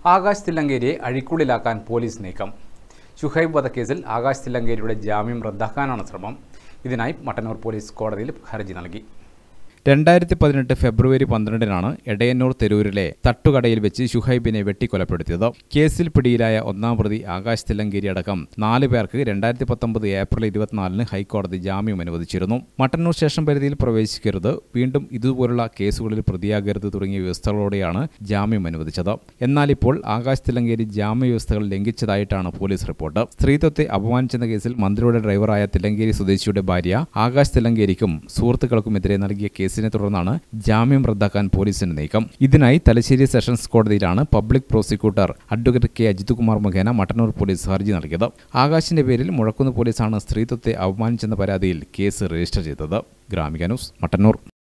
Akash തില്ലങ്കേരിയെ അഴിക്കുള്ളിലാക്കാൻ police നീക്കം ഷുഹൈബ് വധക്കേസിൽ ആകാശ് തില്ലങ്കേരിയുടെ ജാമ്യം റദ്ദാക്കാനാണ് ശ്രമം ഇതിനായി മട്ടന്നൂർ പോലീസ് കോടതിയിൽ ഹർജി നൽകി രണ്ടായിരത്തി പതിനെട്ട് ഫെബ്രുവരി പന്ത്രണ്ടിനാണ് എടയന്നൂർ തെരൂരിലെ തട്ടുകടയിൽ വെച്ച് ഷുഹൈബിനെ വെട്ടിക്കൊലപ്പെടുത്തിയത് കേസിൽ പിടിയിലായ ഒന്നാം പ്രതി ആകാശ് തില്ലങ്കേരി അടക്കം നാല് പേർക്ക് രണ്ടായിരത്തി പത്തൊമ്പത് ഏപ്രിൽ ഇരുപത്തിനാലിന് ഹൈക്കോടതി ജാമ്യം അനുവദിച്ചിരുന്നു മട്ടന്നൂർ സ്റ്റേഷൻ പരിധിയിൽ പ്രവേശിക്കരുത് വീണ്ടും ഇതുപോലുള്ള കേസുകളിൽ പ്രതിയാകരുത് തുടങ്ങിയ വ്യവസ്ഥകളോടെയാണ് ജാമ്യം അനുവദിച്ചത് എന്നാൽ ഇപ്പോൾ ആകാശ് തില്ലങ്കേരി ജാമ്യവ്യവസ്ഥകൾ ലംഘിച്ചതായിട്ടാണ് പോലീസ് റിപ്പോർട്ട് സ്ത്രീത്വത്തെ അപമാനിച്ചെന്ന കേസിൽ മന്ത്രിയുടെ ഡ്രൈവറായ തില്ലങ്കേരി സ്വദേശിയുടെ ഭാര്യ ആകാശ് തില്ലങ്കേരിക്കും സുഹൃത്തുക്കൾക്കുമെതിരെ നൽകിയ കേസിനെ തുടർന്നാണ് ജാമ്യം റദ്ദാക്കാൻ പോലീസിന്റെ നീക്കം ഇതിനായി തലശ്ശേരി സെഷൻസ് കോടതിയിലാണ് public prosecutor advocate K Ajith Kumar മുഖേന മട്ടന്നൂർ പോലീസ് ഹർജി നൽകിയത് ആകാശിന്റെ പേരിൽ മുഴക്കുന്ന് പോലീസാണ് സ്ത്രീത്വത്തെ അപമാനിച്ചെന്ന പരാതിയിൽ കേസ് രജിസ്റ്റർ ചെയ്തത് ഗ്രാമിക ന്യൂസ് മട്ടന്നൂർ